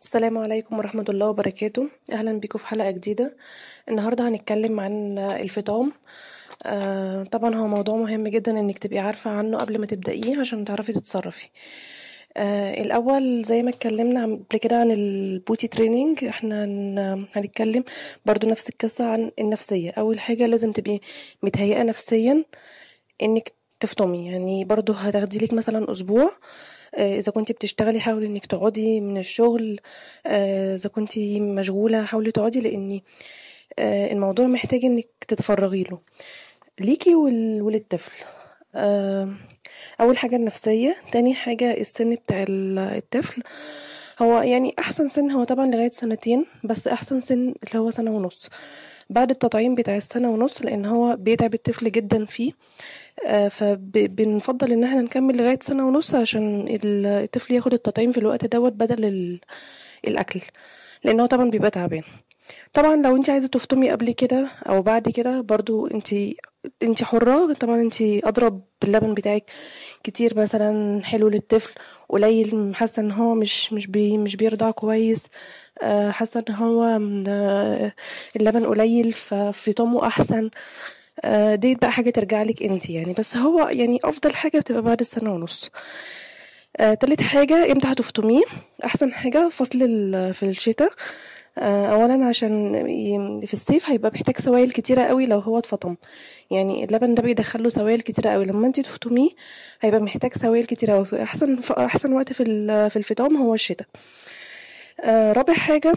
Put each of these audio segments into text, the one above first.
السلام عليكم ورحمة الله وبركاته أهلا بيكم في حلقة جديدة النهاردة هنتكلم عن الفطام آه، طبعا هو موضوع مهم جدا انك تبقي عارفة عنه قبل ما تبدأيه عشان تعرفي تتصرفي آه، الأول زي ما اتكلمنا قبل كده عن البوتي تريننج احنا هن- هنتكلم برضو نفس القصة عن النفسية أول حاجة لازم تبقي متهيئة نفسيا انك تفطمي يعني برضو هتاخدي لك مثلا أسبوع آه، اذا كنتي بتشتغلي حاولي انك تقعدي من الشغل آه، اذا كنتي مشغوله حاولي تقعدي لان آه، الموضوع محتاج انك تتفرغي له ليكي ول- وللطفل آه، اول حاجه النفسيه تاني حاجه السن بتاع ال- الطفل هو يعني احسن سن هو طبعا لغايه سنتين بس احسن سن اللي هو سنه ونص بعد التطعيم بتاع السنه ونص لان هو بيتعب الطفل جدا فيه آه، فبنفضل ان احنا نكمل لغايه سنه ونص عشان ال- الطفل ياخد التطعيم في الوقت دوت بدل ال- الاكل لان هو طبعا بيبقى تعبان طبعا لو انت عايزه تفطمي قبل كده او بعد كده برضو انت انت حره طبعا انت اضرب باللبن بتاعك كتير مثلا حلو للطفل قليل حاسه ان هو مش مش بي مش بيرضع كويس آه، حاسه ان هو م- آه، اللبن قليل ففي طعمه احسن آه، ديت بقى حاجه ترجع لك انت يعني بس هو يعني افضل حاجه بتبقى بعد السنه ونص آه، تالت حاجة امتى هتفطميه أحسن حاجة فصل ال- في الشتاء آه، أولا عشان ي- في الصيف هيبقى محتاج سوائل كتيرة قوي لو هو اتفطم يعني اللبن ده بيدخله سوائل كتيرة قوي لما انتي تفطميه هيبقى محتاج سوائل كتيرة قوي أحسن ف- أحسن وقت في ال- في الفطام هو الشتاء آه، رابع حاجة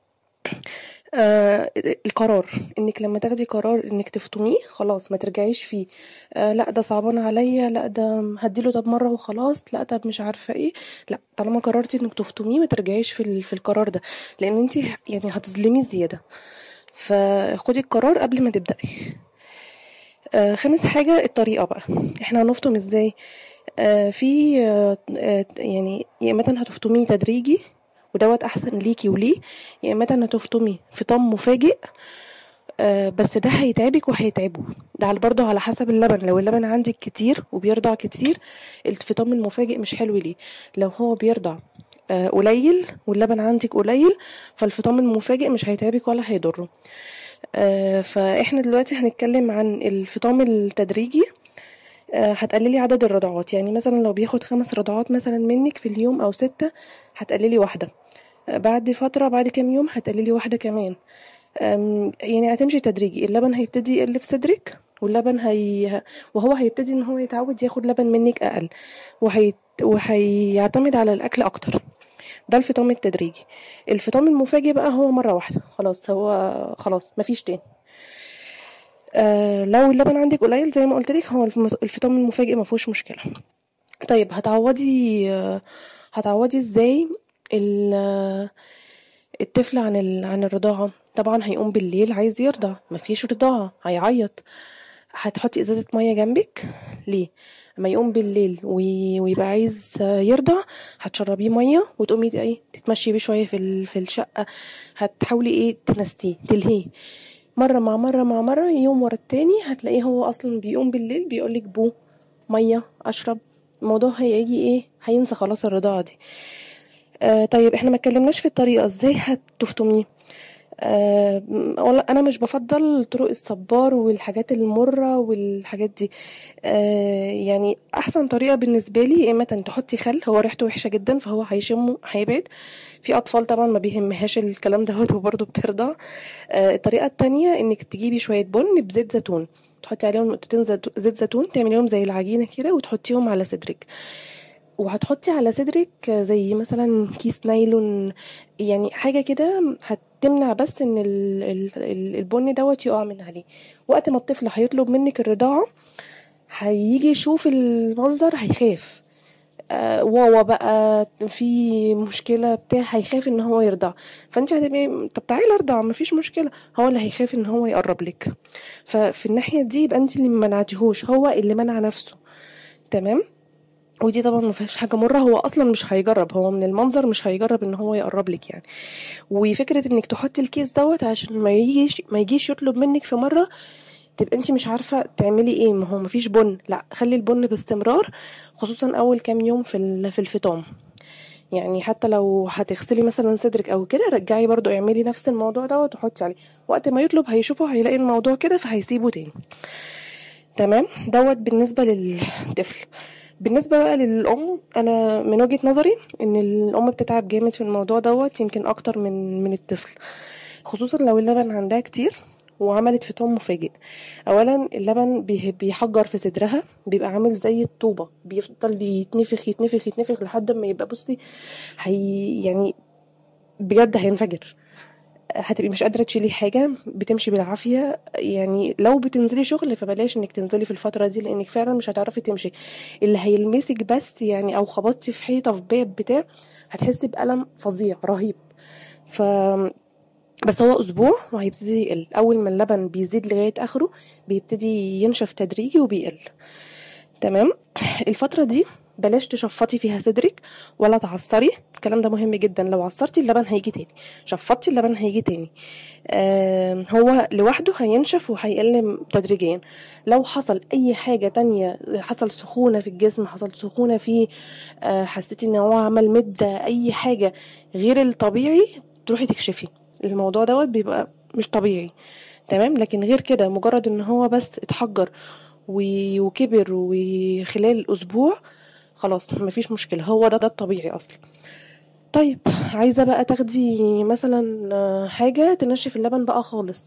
آه القرار انك لما تاخدي قرار انك تفطميه خلاص ما ترجعيش فيه آه لا ده صعبان عليا لا ده هديله طب مره وخلاص لا طب مش عارفه ايه لا طالما قررتي انك تفطميه ما ترجعيش في ال- في القرار ده لان انت يعني هتظلمي زياده فخدي القرار قبل ما تبدأي آه خامس حاجة الطريقة بقى احنا هنفطم ازاي آه في آه آه يعني يا اما هتفطميه تدريجي ودوت احسن ليكي وليه يا اما هتفطمي فطام مفاجئ آه بس ده هيتعبك وهيتعبه ده على برضه على حسب اللبن لو اللبن عندك كتير وبيرضع كتير الفطام المفاجئ مش حلو ليه لو هو بيرضع آه، قليل واللبن عندك قليل فالفطام المفاجئ مش هيتعبك ولا هيضره آه، فاحنا دلوقتي هنتكلم عن الفطام التدريجي آه، هتقللي عدد الرضعات يعني مثلا لو بياخد خمس رضعات مثلا منك في اليوم او ستة هتقللي واحدة آه، بعد فترة بعد كام يوم هتقللي واحدة كمان أم، يعني هتمشي تدريجي اللبن هيبتدي يقل في صدرك واللبن هي وهو هيبتدي ان هو يتعود ياخد لبن منك اقل وهي... وهيعتمد على الاكل اكتر ده الفطام التدريجي الفطام المفاجئ بقى هو مرة واحدة خلاص هو خلاص مفيش تاني آه لو اللبن عندك قليل زي ما قلت لك هو الفم- الفطام المفاجئ ما فيهوش مشكلة طيب هتعوضي آه، هتعوضي ازاي ال- آه، الطفل عن ال... عن الرضاعة طبعا هيقوم بالليل عايز يرضع مفيش رضاعة هيعيط هتحطي ازازة مية جنبك ليه لما يقوم بالليل وي... ويبقى عايز يرضع هتشربيه مية وتقومي ت- ايه تتمشي بيه شوية في ال... في الشقة هتحاولي ايه تنستيه تلهيه مرة مع مرة مع مرة يوم ورا التاني هتلاقيه هو اصلا بيقوم بالليل بيقولك بو مية اشرب الموضوع هيجي ايه هينسى خلاص الرضاعة دي آه طيب احنا ما اتكلمناش في الطريقة ازاي هتفطميه آه والله انا مش بفضل طرق الصبار والحاجات المرة والحاجات دي آه يعني احسن طريقة بالنسبة لي يا اما تحطي خل هو ريحته وحشة جدا فهو هيشمه هيبعد في اطفال طبعا ما بيهمهاش الكلام دوت وبرضه بترضع آه الطريقة التانية انك تجيبي شوية بن بزيت زيتون تحطي عليهم نقطتين زيت زيت زيتون تعمليهم زي العجينة كده وتحطيهم على صدرك وهتحطي على صدرك زي مثلا كيس نايلون يعني حاجة كده هتمنع بس ان ال- ال- ال- البن دوت يقع من عليه وقت ما الطفل هيطلب منك الرضاعة هيجي يشوف المنظر هيخاف آه واوا بقى في مشكلة بتاع هيخاف ان هو يرضع فانت هتبقي طب تعالي ارضع مفيش مشكلة هو اللي هيخاف ان هو يقرب لك ففي الناحية دي يبقى انت اللي منعتيهوش هو اللي منع نفسه تمام ودي طبعا ما فيهاش حاجه مره هو اصلا مش هيجرب هو من المنظر مش هيجرب ان هو يقرب لك يعني وفكره انك تحطي الكيس دوت عشان ما يجيش ما يجيش يطلب منك في مره تبقى انت مش عارفه تعملي ايه ما هو مفيش بن لا خلي البن باستمرار خصوصا اول كام يوم في ال- في الفطام يعني حتى لو هتغسلي مثلا صدرك او كده رجعي برضو اعملي نفس الموضوع دوت وحطي عليه وقت ما يطلب هيشوفه هيلاقي الموضوع كده فهيسيبه تاني تمام دوت بالنسبة للطفل بالنسبة بقى للأم أنا من وجهة نظري إن الأم بتتعب جامد في الموضوع دوت يمكن أكتر من من الطفل خصوصا لو اللبن عندها كتير وعملت فطام مفاجئ اولا اللبن بيه- بيحجر في صدرها بيبقى عامل زي الطوبه بيفضل يتنفخ يتنفخ يتنفخ لحد ما يبقى بصي هي يعني بجد هينفجر هتبقي مش قادره تشيلي حاجه بتمشي بالعافيه يعني لو بتنزلي شغل فبلاش انك تنزلي في الفتره دي لانك فعلا مش هتعرفي تمشي اللي هيلمسك بس يعني او خبطتي في حيطه في باب بتاع هتحسي بالم فظيع رهيب ف بس هو اسبوع وهيبتدي يقل اول ما اللبن بيزيد لغايه اخره بيبتدي ينشف تدريجي وبيقل تمام الفتره دي بلاش تشفطي فيها صدرك ولا تعصري الكلام ده مهم جدا لو عصرتي اللبن هيجي تاني شفطتي اللبن هيجي تاني آه هو لوحده هينشف وهيقل تدريجيا لو حصل اي حاجه تانية حصل سخونه في الجسم حصل سخونه في آه حسيتي ان هو عمل مده اي حاجه غير الطبيعي تروحي تكشفي الموضوع دوت بيبقى مش طبيعي تمام لكن غير كده مجرد ان هو بس اتحجر و- وكبر وخلال اسبوع خلاص مفيش مشكله هو ده ده الطبيعي اصلا طيب عايزه بقى تاخدي مثلا آه، حاجه تنشف اللبن بقى خالص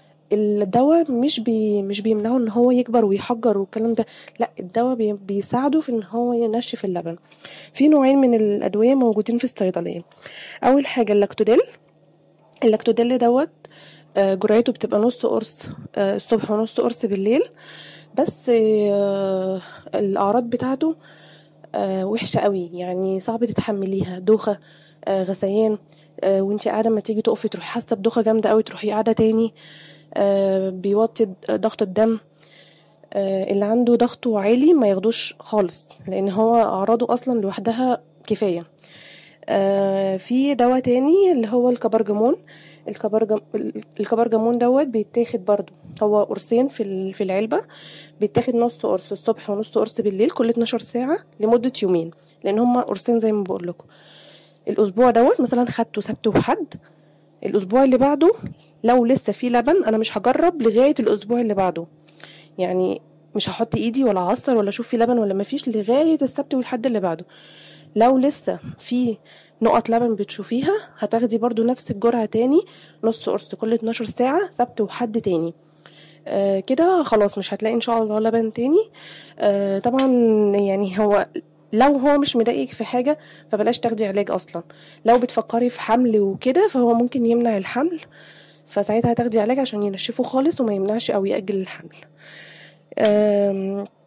الدواء مش بي مش بيمنعه ان هو يكبر ويحجر والكلام ده لا الدواء بي بيساعده في ان هو ينشف اللبن في نوعين من الادويه موجودين في الصيدليه اول حاجه اللاكتوديل اللاكتوديل دوت آه، جرعته بتبقى نص قرص آه، الصبح ونص قرص بالليل بس آه، الاعراض بتاعته آه، وحشه قوي يعني صعب تتحمليها دوخه آه، غثيان آه، وانتي قاعده ما تيجي تقفي تروحي حاسه بدوخه جامده قوي تروحي قاعده تاني آه، بيوطي ضغط الدم آه، اللي عنده ضغطه عالي ما ياخدوش خالص لان هو اعراضه اصلا لوحدها كفايه آه، في دواء تاني اللي هو الكبرجمون الكبرجم الكبرجمون دوت بيتاخد برضو هو قرصين في ال- في العلبة بيتاخد نص قرص الصبح ونص قرص بالليل كل 12 ساعة لمدة يومين لأن هما قرصين زي ما بقول لكم الأسبوع دوت مثلا خدته سبت وحد الأسبوع اللي بعده لو لسه في لبن أنا مش هجرب لغاية الأسبوع اللي بعده يعني مش هحط ايدي ولا اعصر ولا اشوف في لبن ولا مفيش لغايه السبت والحد اللي بعده لو لسه في نقط لبن بتشوفيها هتاخدي برضو نفس الجرعه تاني نص قرص كل 12 ساعه سبت وحد تاني آه كده خلاص مش هتلاقي ان شاء الله لبن تاني آه طبعا يعني هو لو هو مش مضايقك في حاجه فبلاش تاخدي علاج اصلا لو بتفكري في حمل وكده فهو ممكن يمنع الحمل فساعتها هتاخدي علاج عشان ينشفه خالص وما يمنعش او يأجل الحمل آم،